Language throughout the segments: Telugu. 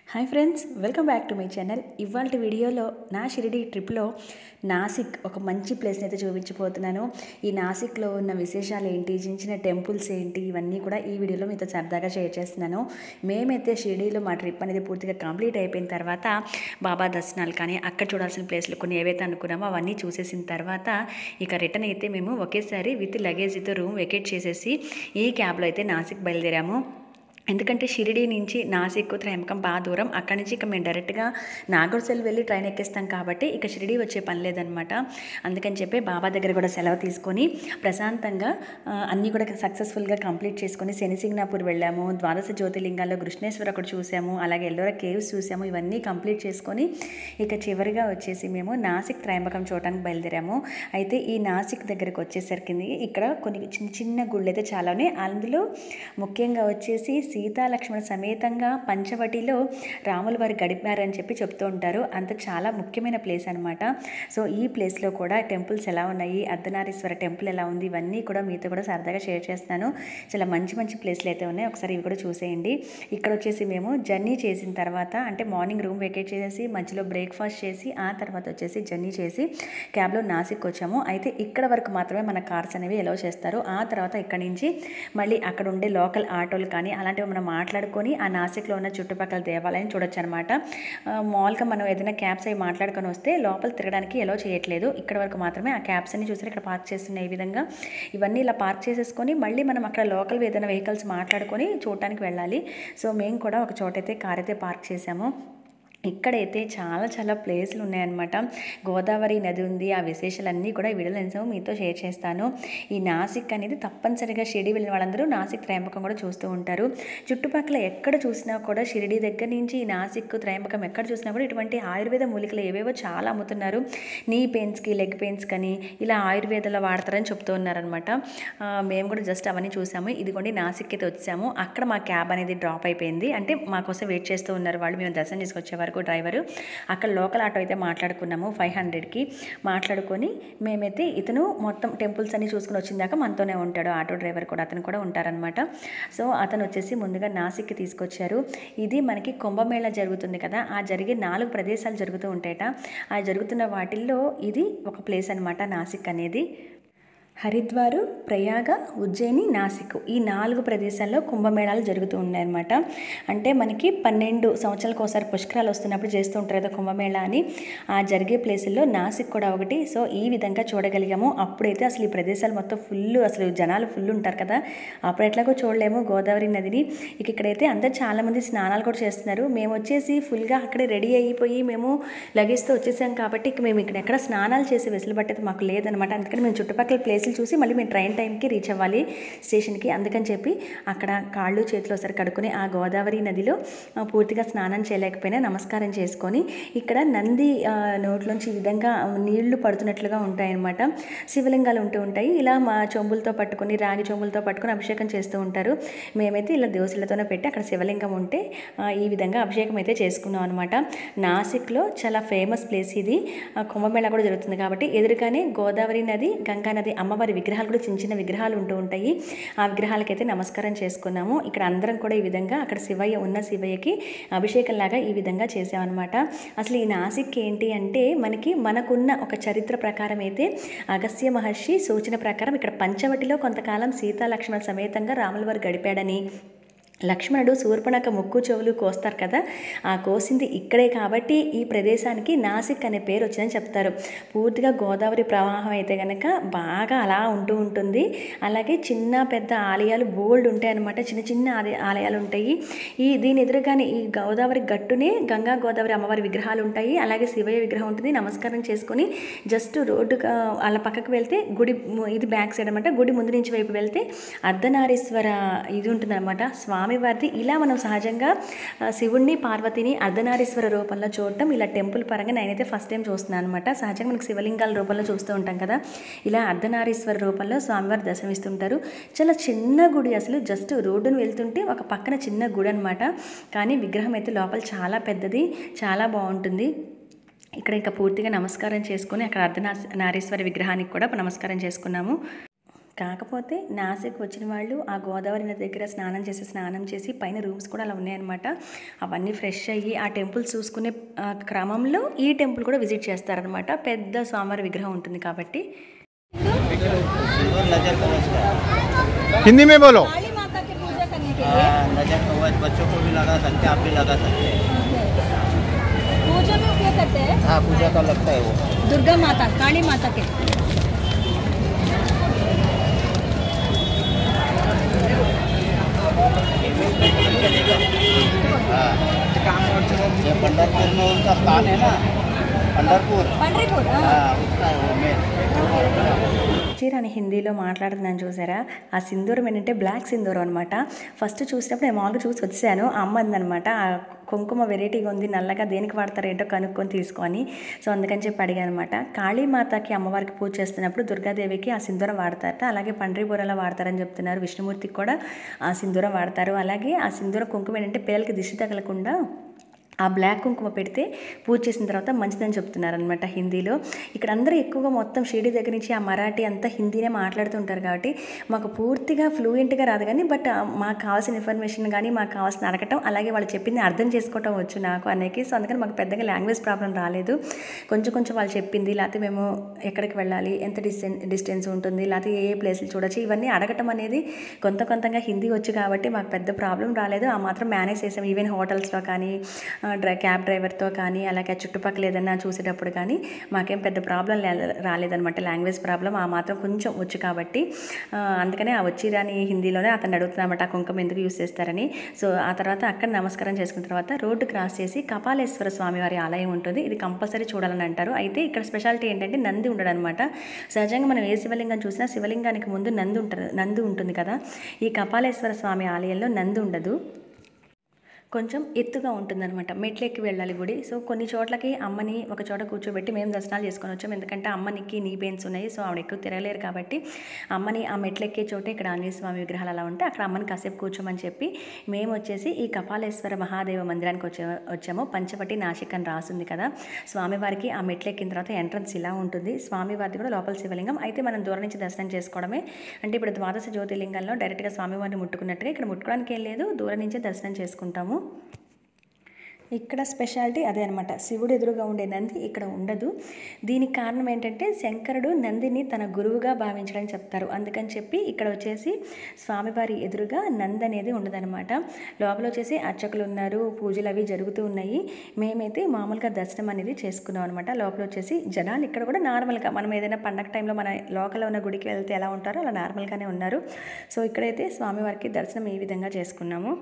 Hi friends welcome back to my channel ఇవాళ వీడియోలో నా షిరిడి ట్రిప్లో నాసిక్ ఒక మంచి ప్లేస్ని అయితే చూపించబోతున్నాను ఈ నాసిక్లో ఉన్న విశేషాలు ఏంటి చిన్న చిన్న టెంపుల్స్ ఏంటి ఇవన్నీ కూడా ఈ వీడియోలో మీతో సరదాగా షేర్ చేస్తున్నాను మేమైతే షిరిడీలో మా ట్రిప్ అనేది పూర్తిగా కంప్లీట్ అయిపోయిన తర్వాత బాబా దర్శనాలు కానీ అక్కడ చూడాల్సిన ప్లేస్లు కొన్ని ఏవైతే అనుకున్నామో అవన్నీ చూసేసిన తర్వాత ఇక రిటర్న్ అయితే మేము ఒకేసారి విత్ లగేజ్తో రూమ్ వెకేట్ చేసేసి ఈ క్యాబ్లో అయితే నాసిక్ బయలుదేరాము ఎందుకంటే షిరిడి నుంచి నాసిక్ త్రయంబకం బాగా దూరం అక్కడి నుంచి ఇక మేము డైరెక్ట్గా నాగర్సెల్ వెళ్ళి ట్రైన్ ఎక్కిస్తాం కాబట్టి ఇక షిరిడి వచ్చే పని లేదనమాట అందుకని చెప్పి బాబా దగ్గర కూడా సెలవు తీసుకొని ప్రశాంతంగా ఆ, అన్నీ కూడా సక్సెస్ఫుల్గా కంప్లీట్ చేసుకొని శనిసింగ్నాపూర్ వెళ్ళాము ద్వాదశ జ్యోతిర్లింగాల్లో కృష్ణేశ్వర ఒకటి చూసాము అలాగే ఎల్లోరా కేవ్స్ చూసాము ఇవన్నీ కంప్లీట్ చేసుకొని ఇక చివరిగా వచ్చేసి మేము నాసిక్ త్రయంబకం చూడటానికి బయలుదేరాము అయితే ఈ నాసిక్ దగ్గరకు వచ్చేసరికి ఇక్కడ కొన్ని చిన్న చిన్న గుళ్ళు అయితే చాలా ఉన్నాయి అందులో ముఖ్యంగా వచ్చేసి సీతా లక్ష్మణ సమేతంగా పంచవటిలో రాముల వారు గడిపారని చెప్పి చెప్తూ ఉంటారు అంత చాలా ముఖ్యమైన ప్లేస్ అనమాట సో ఈ ప్లేస్లో కూడా టెంపుల్స్ ఎలా ఉన్నాయి అర్ధనారీశ్వర టెంపుల్ ఎలా ఉంది ఇవన్నీ కూడా మీతో కూడా సరదాగా షేర్ చేస్తాను చాలా మంచి మంచి ప్లేస్లు అయితే ఉన్నాయి ఒకసారి ఇవి కూడా చూసేయండి ఇక్కడ వచ్చేసి మేము జర్నీ చేసిన తర్వాత అంటే మార్నింగ్ రూమ్ వెకేట్ చేసేసి మధ్యలో బ్రేక్ఫాస్ట్ చేసి ఆ తర్వాత వచ్చేసి జర్నీ చేసి క్యాబ్లో నాసిక్ వచ్చాము అయితే ఇక్కడ వరకు మాత్రమే మన కార్స్ అనేవి ఎలవ్ చేస్తారు ఆ తర్వాత ఇక్కడ నుంచి మళ్ళీ అక్కడ ఉండే లోకల్ ఆటోలు కానీ అలాంటివి మనం మాట్లాడుకొని ఆ నాసిక్లో ఉన్న చుట్టుపక్కల దేవాలయం చూడొచ్చు అనమాట మామూలుగా మనం ఏదైనా క్యాబ్స్ అవి మాట్లాడుకొని వస్తే లోపల తిరగడానికి ఎలో చేయట్లేదు ఇక్కడ వరకు మాత్రమే ఆ క్యాబ్స్ అన్ని చూసారు ఇక్కడ పార్క్ చేస్తున్నాయి ఈ విధంగా ఇవన్నీ ఇలా పార్క్ చేసేసుకొని మళ్ళీ మనం అక్కడ లోకల్ ఏదైనా వెహికల్స్ మాట్లాడుకొని చూడటానికి వెళ్ళాలి సో మేము కూడా ఒక చోటైతే కార్ అయితే పార్క్ చేసాము ఇక్కడైతే చాలా చాలా ప్లేస్లు ఉన్నాయన్నమాట గోదావరి నది ఉంది ఆ విశేషాలన్నీ కూడా ఈ వీడియోలో నేను మీతో షేర్ చేస్తాను ఈ నాసిక్ అనేది తప్పనిసరిగా షిరిడి వెళ్ళిన వాళ్ళందరూ నాసిక్ త్రయంబకం కూడా చూస్తూ ఉంటారు చుట్టుపక్కల ఎక్కడ చూసినా కూడా షిరిడి దగ్గర నుంచి ఈ నాసిక్ త్రయంబకం ఎక్కడ చూసినా కూడా ఇటువంటి ఆయుర్వేద మూలికలు ఏవేవో చాలా అమ్ముతున్నారు నీ పెయిన్స్కి లెగ్ పెయిన్స్ కానీ ఇలా ఆయుర్వేదంలో వాడతారని చెప్తూ ఉన్నారనమాట ఆ, మేము కూడా జస్ట్ అవన్నీ చూసాము ఇదిగోండి నాసిక్ అయితే వచ్చాము అక్కడ మా క్యాబ్ అనేది డ్రాప్ అయిపోయింది అంటే మా కోసం వెయిట్ చేస్తూ ఉన్నారు వాళ్ళు మేము దర్శనం చేసుకొచ్చే వరకు డ్రైవరు అక్కడ లోకల్ ఆటో అయితే మాట్లాడుకున్నాము ఫైవ్ హండ్రెడ్కి మాట్లాడుకొని మేమైతే ఇతను మొత్తం టెంపుల్స్ అన్ని చూసుకుని వచ్చిందాక మనతోనే ఉంటాడు ఆటో డ్రైవర్ కూడా అతను కూడా ఉంటారనమాట సో అతను వచ్చేసి ముందుగా నాసిక్కి తీసుకొచ్చారు ఇది మనకి కుంభమేళ జరుగుతుంది కదా ఆ జరిగే నాలుగు ప్రదేశాలు జరుగుతూ ఉంటాయట ఆ జరుగుతున్న వాటిల్లో ఇది ఒక ప్లేస్ అనమాట నాసిక్ అనేది హరిద్వారు ప్రయాగ ఉజ్జయిని నాసిక్ ఈ నాలుగు ప్రదేశాల్లో కుంభమేళాలు జరుగుతూ ఉన్నాయన్నమాట అంటే మనకి పన్నెండు సంవత్సరాలకు ఒకసారి పుష్కరాలు వస్తున్నప్పుడు చేస్తూ ఉంటారు కదా కుంభమేళా అని ఆ జరిగే ప్లేసుల్లో నాసిక్ కూడా ఒకటి సో ఈ విధంగా చూడగలిగాము అప్పుడైతే అసలు ఈ ప్రదేశాలు మొత్తం ఫుల్ అసలు జనాలు ఫుల్ ఉంటారు కదా అప్పుడు ఎట్లాగో చూడలేము గోదావరి నదిని ఇక ఇక్కడైతే అందరు చాలామంది స్నానాలు కూడా చేస్తున్నారు మేము వచ్చేసి ఫుల్గా అక్కడే రెడీ అయిపోయి మేము లగేజ్తో వచ్చేసాం కాబట్టి ఇక మేము ఇక్కడ ఎక్కడ స్నానాలు చేసే వెసులుబాటు అయితే మాకు లేదనమాట అందుకని మేము చుట్టుపక్కల ప్లేసులు చూసి మళ్ళీ మేము ట్రైన్ టైంకి రీచ్ అవ్వాలి స్టేషన్కి అందుకని చెప్పి అక్కడ కాళ్ళు చేతులు ఒకసారి కడుక్కొని ఆ గోదావరి నదిలో ఆ, పూర్తిగా స్నానం చేయలేకపోయినా నమస్కారం చేసుకొని ఇక్కడ నంది ఆ, నోట్లోంచి ఈ విధంగా నీళ్లు పడుతున్నట్లుగా ఉంటాయన్నమాట శివలింగాలు ఉంటూ ఉంటాయి ఇలా మా చెంబులతో పట్టుకొని రాగి చెంబులతో పట్టుకొని అభిషేకం చేస్తూ ఉంటారు మేమైతే ఇలా దోశలతోనే పెట్టి అక్కడ శివలింగం ఉంటే ఆ, ఈ విధంగా అభిషేకం అయితే చేసుకున్నాం అనమాట నాసిక్లో చాలా ఫేమస్ ప్లేస్ ఇది ఆ, కుంభమేళా కూడా జరుగుతుంది కాబట్టి ఎదురుగానే గోదావరి నది గంగా నది అమ్మవారి విగ్రహాలు కూడా చిన్న చిన్న విగ్రహాలు ఉంటూ ఉంటాయి ఆ విగ్రహాలకైతే నమస్కారం చేసుకున్నాము ఇక్కడ అందరం కూడా ఈ విధంగా అక్కడ శివయ్య ఉన్న శివయ్యకి అభిషేకం లాగా ఈ విధంగా చేసామన్నమాట అసలు ఈ నాసిక్ ఏంటి అంటే మనకి మనకున్న ఒక చరిత్ర ప్రకారం అయితే అగస్త్య మహర్షి సూచన ప్రకారం ఇక్కడ పంచవటిలో కొంతకాలం సీతా లక్ష్మణ సమేతంగా రాముల వారు గడిపాడని లక్ష్మణుడు శూర్పణక ముక్కు చెవులు కోస్తారు కదా ఆ కోసింది ఇక్కడే కాబట్టి ఈ ప్రదేశానికి నాసిక్ అనే పేరు వచ్చిందని చెప్తారు పూర్తిగా గోదావరి ప్రవాహం అయితే కనుక బాగా అలా ఉంటూ ఉంటుంది అలాగే చిన్న పెద్ద ఆలయాలు బోల్డ్ ఉంటాయి అన్నమాట చిన్న చిన్న ఆలయ- ఆలయాలు ఉంటాయి ఈ దీని ఎదురుగానే ఈ గోదావరి గట్టునే గంగా గోదావరి అమ్మవారి విగ్రహాలు ఉంటాయి అలాగే శివయ్య విగ్రహం ఉంటుంది నమస్కారం చేసుకొని జస్ట్ రోడ్డు అలా పక్కకు వెళ్తే గుడి ము- ఇది బ్యాక్ సైడ్ అనమాట గుడి ముందు నుంచి వైపు వెళ్తే అర్ధనారీశ్వర ఇది ఉంటుంది అనమాట స్వామివారిది ఇలా మనం సహజంగా ఆ, శివుణ్ణి పార్వతిని అర్ధనారీశ్వర రూపంలో చూడటం ఇలా టెంపుల్ పరంగా నేనైతే ఫస్ట్ టైం చూస్తున్నాను అనమాట సహజంగా మనకు శివలింగాల రూపంలో చూస్తూ ఉంటాం కదా ఇలా అర్ధనారీశ్వర రూపంలో స్వామివారు దర్శనమిస్తుంటారు చాలా చిన్న గుడి అసలు జస్ట్ రోడ్డును వెళ్తుంటే ఒక పక్కన చిన్న గుడి అనమాట కానీ విగ్రహం అయితే లోపల చాలా పెద్దది చాలా బాగుంటుంది ఇక్కడ ఇంకా పూర్తిగా నమస్కారం చేసుకొని అక్కడ అర్ధనా నారీశ్వర విగ్రహానికి కూడా నమస్కారం చేసుకున్నాము కాకపోతే నాసిక్ వచ్చిన వాళ్ళు ఆ గోదావరి నది దగ్గర స్నానం చేసి స్నానం చేసి పైన రూమ్స్ కూడా అలా ఉన్నాయన్నమాట అవన్నీ ఫ్రెష్ అయ్యి ఆ టెంపుల్ చూసుకునే ఆ, క్రమంలో ఈ టెంపుల్ కూడా విజిట్ చేస్తారనమాట పెద్ద స్వామివారి విగ్రహం ఉంటుంది కాబట్టి सिल्वर नजर कवच का है। हिंदी में बोलो काली माता की पूजा करने के लिए हाँ, नजर कवच बच्चों को भी लगा सकते हैं आप भी लगा सकते हैं पूजा में उपयोग करते हैं हाँ पूजा का लगता है वो दुर्गा माता काली माता के हाँ ये पंडरपुर में उनका स्थान है ना पंडरपुर पंडरीपुर हाँ। हाँ उसका है वो मेन చీర అని హిందీలో మాట్లాడుతున్నాను చూసారా ఆ సింధూరం ఏంటంటే బ్లాక్ సింధూరం అనమాట ఫస్ట్ చూసినప్పుడు నేను మామూలుగా చూసి వచ్చాను అమ్మ అందనమాట ఆ కుంకుమ వెరైటీగా ఉంది నల్లగా దేనికి వాడతారు ఏంటో కనుక్కొని తీసుకొని సో అందుకని చెప్పి అడిగాను అనమాట కాళీమాతకి అమ్మవారికి పూజ చేస్తున్నప్పుడు దుర్గాదేవికి ఆ సింధూరం వాడతారట అలాగే పండ్రిపూరలో వాడతారని చెప్తున్నారు విష్ణుమూర్తికి కూడా ఆ సింధూరం వాడతారు అలాగే ఆ సింధూరం కుంకుమ ఏంటంటే పిల్లలకి దిష్టి తగలకుండా ఆ బ్లాక్ కుంకుమ పెడితే పూజ చేసిన తర్వాత మంచిదని చెప్తున్నారనమాట హిందీలో ఇక్కడ అందరూ ఎక్కువగా మొత్తం షిరిడి దగ్గర నుంచి ఆ మరాఠీ అంతా హిందీనే మాట్లాడుతుంటారు కాబట్టి మాకు పూర్తిగా ఫ్లూయెంట్గా రాదు కానీ బట్ మాకు కావాల్సిన ఇన్ఫర్మేషన్ కానీ మాకు కావాల్సిన అడగటం అలాగే వాళ్ళు చెప్పింది అర్థం చేసుకోవటం వచ్చు నాకు అనేకి సో అందుకని మాకు పెద్దగా లాంగ్వేజ్ ప్రాబ్లం రాలేదు కొంచెం కొంచెం వాళ్ళు చెప్పింది లేకపోతే మేము ఎక్కడికి వెళ్ళాలి ఎంత డిస్టెన్ డిస్టెన్స్ ఉంటుంది లేకపోతే ఏ ఏ ప్లేసులు చూడొచ్చు ఇవన్నీ అడగటం అనేది కొంత కొంతగా హిందీ వచ్చు కాబట్టి మాకు పెద్ద ప్రాబ్లం రాలేదు ఆ మాత్రం మేనేజ్ చేసాం ఈవెన్ హోటల్స్లో కానీ ఆ, డ్రై క్యాబ్ డ్రైవర్తో కానీ అలాగే చుట్టుపక్కల ఏదైనా చూసేటప్పుడు కానీ మాకేం పెద్ద ప్రాబ్లం రాలేదనమాట లాంగ్వేజ్ ప్రాబ్లం ఆ మాత్రం కొంచెం వచ్చు కాబట్టి ఆ, అందుకనే ఆ వచ్చి రాని హిందీలోనే అతను అడుగుతున్నామట ఆ కుంకుమ ఎందుకు యూస్ చేస్తారని సో ఆ తర్వాత అక్కడ నమస్కారం చేసుకున్న తర్వాత రోడ్డు క్రాస్ చేసి కపాలేశ్వర స్వామి వారి ఆలయం ఉంటుంది ఇది కంపల్సరీ చూడాలని అంటారు అయితే ఇక్కడ స్పెషాలిటీ ఏంటంటే నంది ఉండడు అనమాట సహజంగా మనం ఏ శివలింగం చూసినా శివలింగానికి ముందు నంది ఉంటారు నంది ఉంటుంది కదా ఈ కపాలేశ్వర స్వామి ఆలయంలో నంది ఉండదు కొంచెం ఎత్తుగా ఉంటుందన్నమాట మెట్లెక్కి వెళ్ళాలి గుడి సో కొన్ని చోట్లకి అమ్మని ఒక చోట కూర్చోబెట్టి మేము దర్శనాలు చేసుకొని వచ్చాం ఎందుకంటే అమ్మనికి నీ పెయిన్స్ ఉన్నాయి సో ఆవిడ ఎక్కువ తిరగలేరు కాబట్టి అమ్మని ఆ మెట్లెక్కే చోట ఇక్కడ ఆంజనేయ స్వామి విగ్రహాలు అలా ఉంటే అక్కడ అమ్మని కాసేపు కూర్చోమని చెప్పి మేము వచ్చేసి ఈ కపాలేశ్వర మహాదేవ మందిరానికి వచ్చే వచ్చాము పంచవటి నాసిక్ అని రాసింది కదా స్వామివారికి ఆ మెట్లెక్కిన తర్వాత ఎంట్రన్స్ ఇలా ఉంటుంది స్వామివారిది కూడా లోపల శివలింగం అయితే మనం దూరం నుంచి దర్శనం చేసుకోవడమే అంటే ఇప్పుడు ద్వాదశ జ్యోతిర్లింగంలో డైరెక్ట్గా స్వామివారిని ముట్టుకున్నట్టుగా ఇక్కడ ముట్టుకోవడానికి ఏం లేదు దూరం నుంచే దర్శనం చేసుకుంటాము ఇక్కడ స్పెషాలిటీ అదే అనమాట శివుడు ఎదురుగా ఉండే నంది ఇక్కడ ఉండదు దీనికి కారణం ఏంటంటే శంకరుడు నందిని తన గురువుగా భావించడం చెప్తారు అందుకని చెప్పి ఇక్కడ వచ్చేసి స్వామివారి ఎదురుగా నంది అనేది ఉండదన్నమాట లోపల వచ్చేసి అర్చకులు ఉన్నారు పూజలు అవి జరుగుతూ ఉన్నాయి మేమైతే మామూలుగా దర్శనం అనేది చేసుకున్నాం అనమాట లోపల వచ్చేసి జనాలు ఇక్కడ కూడా నార్మల్గా మనం ఏదైనా పండగ టైంలో మన లోకల్ ఉన్న గుడికి వెళ్తే ఎలా ఉంటారో అలా నార్మల్గానే ఉన్నారు సో ఇక్కడైతే స్వామివారికి దర్శనం ఈ విధంగా చేసుకున్నాము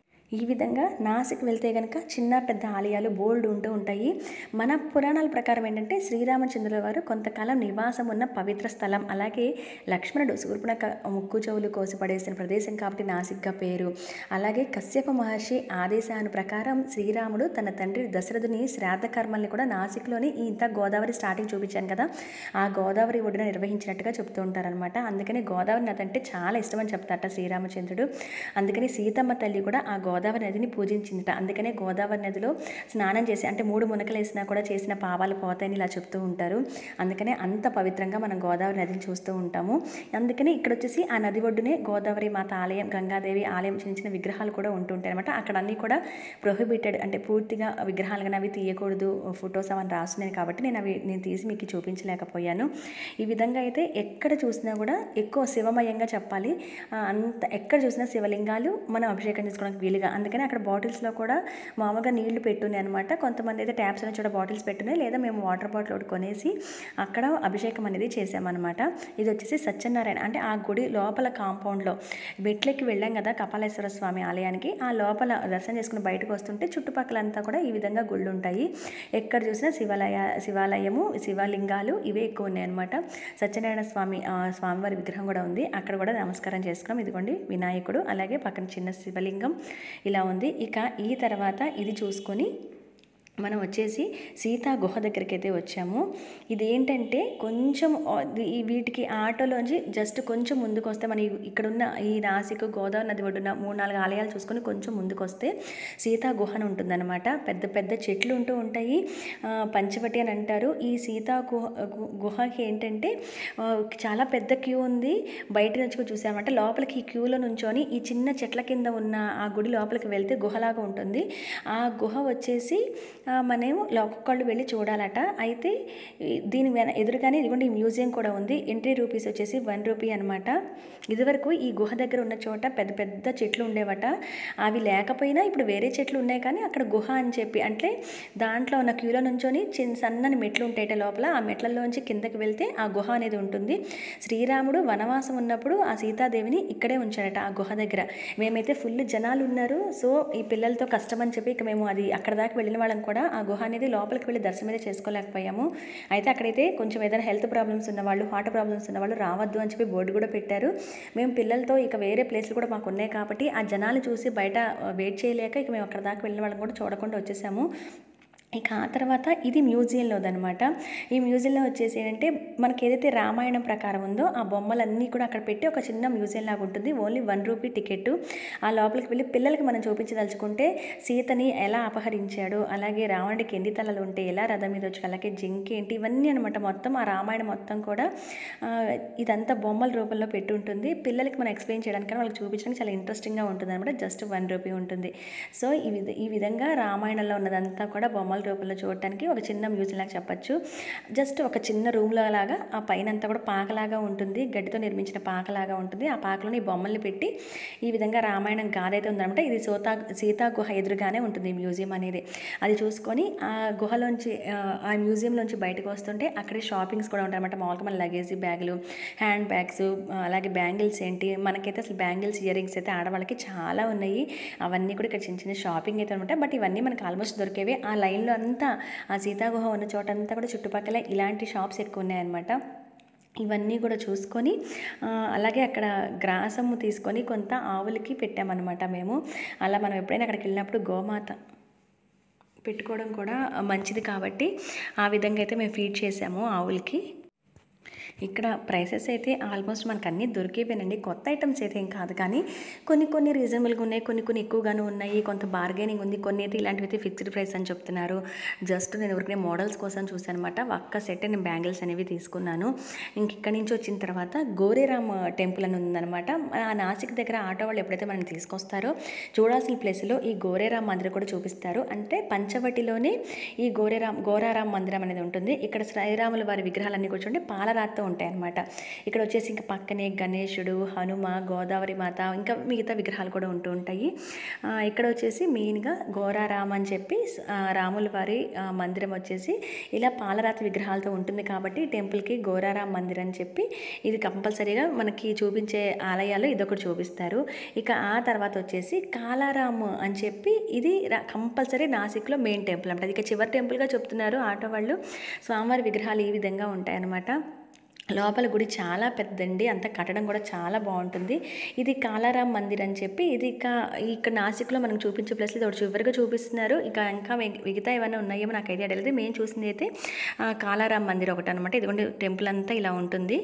ఈ విధంగా నాసిక్ వెళ్తే కనుక చిన్న పెద్ద ఆలయాలు బోల్డ్ ఉంటూ ఉంటాయి మన పురాణాల ప్రకారం ఏంటంటే శ్రీరామచంద్రుల వారు కొంతకాలం నివాసం ఉన్న పవిత్ర స్థలం అలాగే లక్ష్మణుడు శూర్పణక ముక్కు చెవులు కోసి పడేసిన ప్రదేశం కాబట్టి నాసిక్గా పేరు అలాగే కశ్యప మహర్షి ఆదేశాను ప్రకారం శ్రీరాముడు తన తండ్రి దశరథుని శ్రాద్ధ కర్మల్ని కూడా నాసిక్లోని ఈ ఇంత గోదావరి స్టార్టింగ్ చూపించాను కదా ఆ గోదావరి ఒడిన నిర్వహించినట్టుగా చెప్తూ ఉంటారనమాట అందుకని గోదావరి నది అంటే చాలా ఇష్టమని చెప్తారట శ్రీరామచంద్రుడు అందుకని సీతమ్మ తల్లి కూడా ఆ గోదావరి నదిని పూజించిందట అందుకనే గోదావరి నదిలో స్నానం చేసి అంటే మూడు మునకలు వేసినా కూడా చేసిన పాపాలు పోతాయని ఇలా చెప్తూ ఉంటారు అందుకనే అంత పవిత్రంగా మనం గోదావరి నదిని చూస్తూ ఉంటాము అందుకని ఇక్కడ వచ్చేసి ఆ నది ఒడ్డునే గోదావరి మాత ఆలయం గంగాదేవి ఆలయం చిన్న చిన్న విగ్రహాలు కూడా ఉంటుంటాయి అనమాట అక్కడ అన్నీ కూడా ప్రొహిబిటెడ్ అంటే పూర్తిగా విగ్రహాలు కానీ అవి తీయకూడదు ఫొటోస్ అవన్నీ రాస్తున్నాయి కాబట్టి నేను అవి నేను తీసి మీకు చూపించలేకపోయాను ఈ విధంగా అయితే ఎక్కడ చూసినా కూడా ఎక్కువ శివమయంగా చెప్పాలి ఆ, అంత ఎక్కడ చూసినా శివలింగాలు మనం అభిషేకం చేసుకోవడానికి వీలుగా అందుకని అక్కడ బాటిల్స్లో కూడా మామూలుగా నీళ్లు పెట్టున్నాయి అనమాట కొంతమంది అయితే ట్యాప్స్ అనే చోట బాటిల్స్ పెట్టున్నాయి లేదా మేము వాటర్ బాటిల్ ఒకటి కొనేసి అక్కడ అభిషేకం అనేది చేసామన్నమాట ఇది వచ్చేసి సత్యనారాయణ అంటే ఆ గుడి లోపల కాంపౌండ్లో మెట్లెక్కి వెళ్ళాం కదా కపాలేశ్వర స్వామి ఆలయానికి ఆ లోపల దర్శనం చేసుకుని బయటకు వస్తుంటే చుట్టుపక్కలంతా కూడా ఈ విధంగా గుళ్ళు ఉంటాయి ఎక్కడ చూసినా శివాలయ శివాలయము శివలింగాలు ఇవే ఎక్కువ ఉన్నాయన్నమాట సత్యనారాయణ స్వామి ఆ, స్వామివారి విగ్రహం కూడా ఉంది అక్కడ కూడా నమస్కారం చేసుకున్నాం ఇదిగోండి వినాయకుడు అలాగే పక్కన చిన్న శివలింగం ఇలా ఉంది ఇక ఈ తర్వాత ఇది చూసుకొని మనం వచ్చేసి సీతా గుహ దగ్గరికి అయితే వచ్చాము ఇది ఏంటంటే కొంచెం ఆ, ఇది- ఈ వీటికి ఆటోలోంచి జస్ట్ కొంచెం ముందుకు వస్తే మన ఈ- ఇక్కడున్న ఈ నాసిక్ గోదావరి నది ఒడ్డున మూడు నాలుగు ఆలయాలు చూసుకొని కొంచెం ముందుకు వస్తే సీతా గుహ అని ఉంటుందన్నమాట పెద్ద పెద్ద చెట్లు ఉంటూ ఉంటాయి ఆ, పంచవటి అని అంటారు ఈ సీతా గుహ గు- గుహకి ఏంటంటే ఆ, చాలా పెద్ద క్యూ ఉంది బయట నుంచి కూడా చూసామంటే లోపలికి ఈ క్యూలో నుంచొని ఈ చిన్న చెట్ల కింద ఉన్న ఆ గుడి లోపలికి వెళ్తే గుహలాగా ఉంటుంది ఆ గుహ వచ్చేసి ఆ, మనము ఒక్కొక్కళ్ళు వెళ్ళి చూడాలట అయితే ఈ- దీని వెన ఎదురుగానే ఇదిగోండి ఈ మ్యూజియం కూడా ఉంది ఎంట్రీ రూపీస్ వచ్చేసి వన్ రూపీ అనమాట ఇదివరకు ఈ గుహ దగ్గర ఉన్న చోట పెద్ద పెద్ద చెట్లు ఉండేవట అవి లేకపోయినా ఇప్పుడు వేరే చెట్లు ఉన్నాయి కానీ అక్కడ గుహ అని చెప్పి అంటే దాంట్లో ఉన్న క్యూలో నుంచొని చిన్న సన్నని మెట్లు ఉంటాయట లోపల ఆ మెట్లలోంచి కిందకి వెళ్తే ఆ గుహ అనేది ఉంటుంది శ్రీరాముడు వనవాసం ఉన్నప్పుడు ఆ సీతాదేవిని ఇక్కడే ఉంచాడట ఆ గుహ దగ్గర మేమైతే ఫుల్ జనాలు ఉన్నారు సో ఈ పిల్లలతో కష్టం అని చెప్పి ఇక మేము అది అక్కడ దాకా వెళ్ళిన వాళ్ళం కూడా ఆ గుహ అనేది లోపలికి వెళ్ళి దర్శనం అయితే చేసుకోలేకపోయాము అయితే అక్కడైతే కొంచెం ఏదైనా హెల్త్ ప్రాబ్లమ్స్ ఉన్న వాళ్ళు హార్ట్ ప్రాబ్లమ్స్ ఉన్న వాళ్ళు రావద్దు అని చెప్పి బోర్డు కూడా పెట్టారు మేము పిల్లలతో ఇక వేరే ప్లేస్లు కూడా మాకు ఉన్నాయి కాబట్టి ఆ జనాలు చూసి బయట వెయిట్ చేయలేక ఇక మేము అక్కడ దాకా వెళ్ళిన వాళ్ళని కూడా చూడకుండా వచ్చేసాము ఇక ఆ తర్వాత ఇది మ్యూజియంలోదనమాట ఈ మ్యూజియంలో వచ్చేసి ఏంటంటే మనకి ఏదైతే రామాయణం ప్రకారం ఉందో ఆ బొమ్మలన్నీ కూడా అక్కడ పెట్టి ఒక చిన్న మ్యూజియం లాగా ఉంటుంది ఓన్లీ వన్ రూపీ టికెట్ ఆ లోపలికి వెళ్ళి పిల్లలకి మనం చూపించదలుచుకుంటే సీతని ఎలా అపహరించాడు అలాగే రావణుడికి ఎన్ని తలలు ఉంటే ఎలా రథం మీద వచ్చి అలాగే జింక ఏంటి ఇవన్నీ అనమాట మొత్తం ఆ రామాయణం మొత్తం కూడా ఆ, ఇదంతా బొమ్మల రూపంలో పెట్టి ఉంటుంది పిల్లలకి మనం ఎక్స్ప్లెయిన్ చేయడానికి వాళ్ళకి చూపించడానికి చాలా ఇంట్రెస్టింగ్గా ఉంటుంది అనమాట జస్ట్ వన్ రూపీ ఉంటుంది సో ఈ విధ ఈ విధంగా రామాయణంలో ఉన్నదంతా కూడా బొమ్మల రూపంలో చూడటానికి ఒక చిన్న మ్యూజియం లాగా చెప్పచ్చు జస్ట్ ఒక చిన్న రూమ్లో లాగా ఆ పైన అంతా కూడా పాకలాగా ఉంటుంది గడ్డితో నిర్మించిన పాకలాగా ఉంటుంది ఆ పాకలోని ఈ బొమ్మల్ని పెట్టి ఈ విధంగా రామాయణం గాథ అయితే ఉందన్నమాట ఇది సోతా సీతా గుహ ఎదురుగానే ఉంటుంది ఈ మ్యూజియం అనేది అది చూసుకొని ఆ గుహలోంచి ఆ, ఆ మ్యూజియంలోంచి బయటకు వస్తుంటే అక్కడే షాపింగ్స్ కూడా ఉంటాయి అనమాట మామూలుగా మన లగేజ్ బ్యాగులు హ్యాండ్ బ్యాగ్స్ అలాగే బ్యాంగిల్స్ ఏంటి మనకైతే అసలు బ్యాంగిల్స్ ఇయర్ రింగ్స్ అయితే ఆడవాళ్ళకి చాలా ఉన్నాయి అవన్నీ కూడా ఇక్కడ చిన్న చిన్న షాపింగ్ అయితే అనమాట బట్ ఇవన్నీ మనకు ఆల్మోస్ట్ దొరికేవి ఆ లైన్లో అంతా ఆ సీతాగుహ ఉన్న చోటంతా కూడా చుట్టుపక్కల ఇలాంటి షాప్స్ ఎక్కువ ఉన్నాయన్నమాట ఇవన్నీ కూడా చూసుకొని ఆ, అలాగే అక్కడ గ్రాసము తీసుకొని కొంత ఆవులకి పెట్టామన్నమాట మేము అలా మనం ఎప్పుడైనా అక్కడికి వెళ్ళినప్పుడు గోమాత పెట్టుకోవడం కూడా మంచిది కాబట్టి ఆ విధంగా అయితే మేము ఫీడ్ చేసాము ఆవులకి ఇక్కడ ప్రైసెస్ అయితే ఆల్మోస్ట్ మనకు అన్నీ దొరికేవేనండి కొత్త ఐటమ్స్ అయితే ఏం కాదు కానీ కొన్ని కొన్ని రీజనబుల్గా ఉన్నాయి కొన్ని కొన్ని ఎక్కువగాను ఉన్నాయి కొంత బార్గెనింగ్ ఉంది కొన్ని అయితే ఇలాంటివి అయితే ఫిక్స్డ్ ప్రైస్ అని చెప్తున్నారు జస్ట్ నేను ఊరికే మోడల్స్ కోసం చూసాను అనమాట ఒక్క సెట్ నేను బ్యాంగిల్స్ అనేవి తీసుకున్నాను ఇంక ఇక్కడి నుంచి వచ్చిన తర్వాత గోరేరామ్ టెంపుల్ అని ఉందన్నమాట ఆ నాసిక్ దగ్గర ఆటో వాళ్ళు ఎప్పుడైతే మనం తీసుకొస్తారో చూడాల్సిన ప్లేస్లో ఈ గోరేరామ్ మందిరం కూడా చూపిస్తారు అంటే పంచవటిలోనే ఈ గోరేరామ్ గోరారాం మందిరం అనేది ఉంటుంది ఇక్కడ శ్రీరాముల వారి విగ్రహాలన్నీ కూడా చూడండి పాలరాతితో ఉంటాయి అన్నమాట ఇక్కడ వచ్చేసి ఇంకా పక్కనే గణేశుడు హనుమ గోదావరి మాత ఇంకా మిగతా విగ్రహాలు కూడా ఉంటూ ఉంటాయి ఆ, ఇక్కడ వచ్చేసి మెయిన్గా గోరారాం అని చెప్పి ఆ, రాముల వారి ఆ, మందిరం వచ్చేసి ఇలా పాలరాతి విగ్రహాలతో ఉంటుంది కాబట్టి టెంపుల్కి గోరారాం మందిరం అని చెప్పి ఇది కంపల్సరీగా మనకి చూపించే ఆలయాలు ఇదొకటి చూపిస్తారు ఇక ఆ తర్వాత వచ్చేసి కాలారాం అని చెప్పి ఇది రా- కంపల్సరీ నాసిక్లో మెయిన్ టెంపుల్ అంట ఇక చివరి టెంపుల్గా చెప్తున్నారు ఆటో వాళ్ళు స్వామివారి విగ్రహాలు ఈ విధంగా ఉంటాయన్నమాట లోపల గుడి చాలా పెద్దండి అంత కట్టడం కూడా చాలా బాగుంటుంది ఇది కాలారాం మందిర్ అని చెప్పి ఇది ఇక ఇక్కడ నాసిక్లో మనం చూపించే ప్లేస్ ఇది ఒకటి చివరిగా చూపిస్తున్నారు ఇక ఇంకా మిగ- మిగతా ఏమైనా ఉన్నాయేమో నాకు అయితే అడగలేదు మేము చూసింది అయితే ఆ, కాలారాం మందిర్ ఒకటి అనమాట ఇదిగోండి టెంపుల్ అంతా ఇలా ఉంటుంది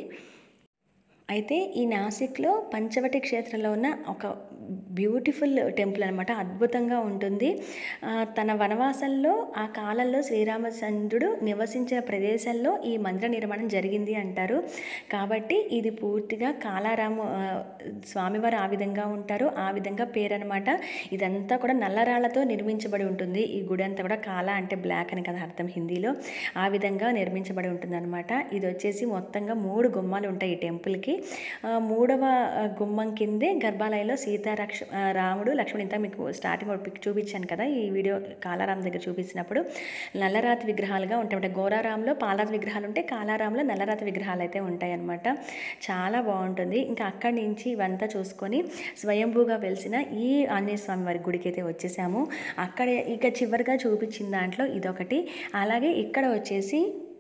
అయితే ఈ నాసిక్లో పంచవటి క్షేత్రంలో ఉన్న ఒక బ్యూటిఫుల్ టెంపుల్ అనమాట అద్భుతంగా ఉంటుంది ఆ, తన వనవాసంలో ఆ కాలంలో శ్రీరామచంద్రుడు నివసించిన ప్రదేశంలో ఈ మందిర నిర్మాణం జరిగింది అంటారు కాబట్టి ఇది పూర్తిగా కాలారాము ఆ, స్వామివారు ఆ విధంగా ఉంటారు ఆ విధంగా పేరు అనమాట ఇదంతా కూడా నల్లరాళ్లతో నిర్మించబడి ఉంటుంది ఈ గుడి అంతా కూడా కాల అంటే బ్లాక్ అని కదా అర్థం హిందీలో ఆ విధంగా నిర్మించబడి ఉంటుంది అనమాట ఇది వచ్చేసి మొత్తంగా మూడు గుమ్మాలు ఉంటాయి ఈ టెంపుల్కి ఆ, మూడవ ఆ, గుమ్మం కిందే గర్భాలయంలో సీతారక్ష ఆ, రాముడు లక్ష్మణ్ ఇంత మీకు స్టార్టింగ్ ఒక పిక్ చూపించాను కదా ఈ వీడియో కాలారాం దగ్గర చూపించినప్పుడు నల్లరాతి విగ్రహాలుగా ఉంటాయి అంటే గోరారాంలో పాలరాతి విగ్రహాలు ఉంటాయి కాలారాంలో నల్లరాతి విగ్రహాలు అయితే ఉంటాయి అన్నమాట చాలా బాగుంటుంది ఇంకా అక్కడి నుంచి ఇవంతా చూసుకొని స్వయంభూగా వెలిసిన ఈ ఆంజనేయ స్వామి వారి గుడికి అయితే వచ్చేసాము అక్కడ ఇక చివరిగా చూపించిన దాంట్లో ఇదొకటి అలాగే ఇక్కడ వచ్చేసి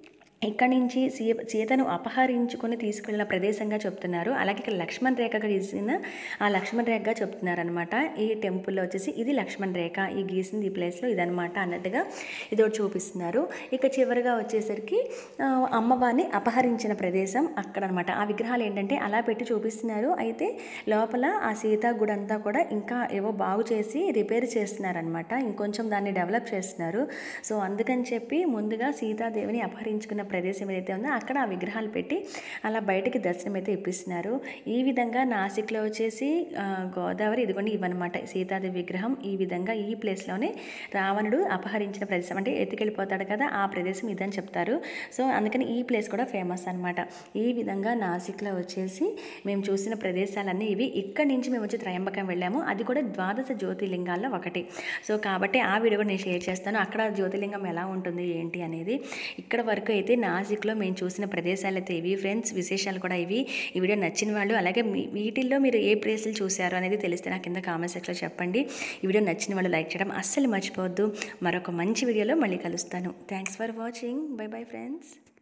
ఇక్కడి నుంచి సీ సీతను అపహరించుకొని తీసుకెళ్ళిన ప్రదేశంగా చెప్తున్నారు అలాగే ఇక్కడ లక్ష్మణ్ రేఖగా గీసిన ఆ లక్ష్మణ్ రేఖగా చెప్తున్నారు అనమాట ఈ టెంపుల్లో వచ్చేసి ఇది లక్ష్మణ్ రేఖ ఈ గీసింది ఈ ప్లేస్లో ఇదనమాట అన్నట్టుగా ఇది ఒకటి చూపిస్తున్నారు ఇక చివరిగా వచ్చేసరికి ఆ, అమ్మవారిని అపహరించిన ప్రదేశం అక్కడ అనమాట ఆ విగ్రహాలు ఏంటంటే అలా పెట్టి చూపిస్తున్నారు అయితే లోపల ఆ సీతా గుడి అంతా కూడా ఇంకా ఏవో బాగు చేసి రిపేర్ చేస్తున్నారనమాట ఇంకొంచెం దాన్ని డెవలప్ చేస్తున్నారు సో అందుకని చెప్పి ముందుగా సీతాదేవిని అపహరించుకున్న ప్రదేశం ఏదైతే ఉందో అక్కడ ఆ విగ్రహాలు పెట్టి అలా బయటికి దర్శనం అయితే ఇప్పిస్తున్నారు ఈ విధంగా నాసిక్లో వచ్చేసి ఆ, గోదావరి ఇదిగోండి ఇవన్నమాట సీతాదేవి విగ్రహం ఈ విధంగా ఈ ప్లేస్లోనే రావణుడు అపహరించిన ప్రదేశం అంటే ఎత్తుకెళ్ళిపోతాడు కదా ఆ ప్రదేశం ఇదని చెప్తారు సో అందుకని ఈ ప్లేస్ కూడా ఫేమస్ అనమాట ఈ విధంగా నాసిక్లో వచ్చేసి మేము చూసిన ప్రదేశాలన్నీ ఇవి ఇక్కడి నుంచి మేము వచ్చి త్రయంబకం వెళ్ళాము అది కూడా ద్వాదశ జ్యోతిర్లింగాల్లో ఒకటి సో కాబట్టి ఆ వీడియో కూడా నేను షేర్ చేస్తాను అక్కడ జ్యోతిర్లింగం ఎలా ఉంటుంది ఏంటి అనేది ఇక్కడ వరకు అయితే నాసిక్లో మేము చూసిన ప్రదేశాలు అయితే ఇవి ఫ్రెండ్స్ విశేషాలు కూడా ఇవి ఈ వీడియో నచ్చిన వాళ్ళు అలాగే మీ- వీటిల్లో మీరు ఏ ప్లేసులు చూశారు అనేది తెలిస్తే నాకు కింద కామెంట్ సెక్షన్లో చెప్పండి ఈ వీడియో నచ్చిన వాళ్ళు లైక్ చేయడం అస్సలు మర్చిపోవద్దు మరొక మంచి వీడియోలో మళ్ళీ కలుస్తాను thanks for watching bye bye friends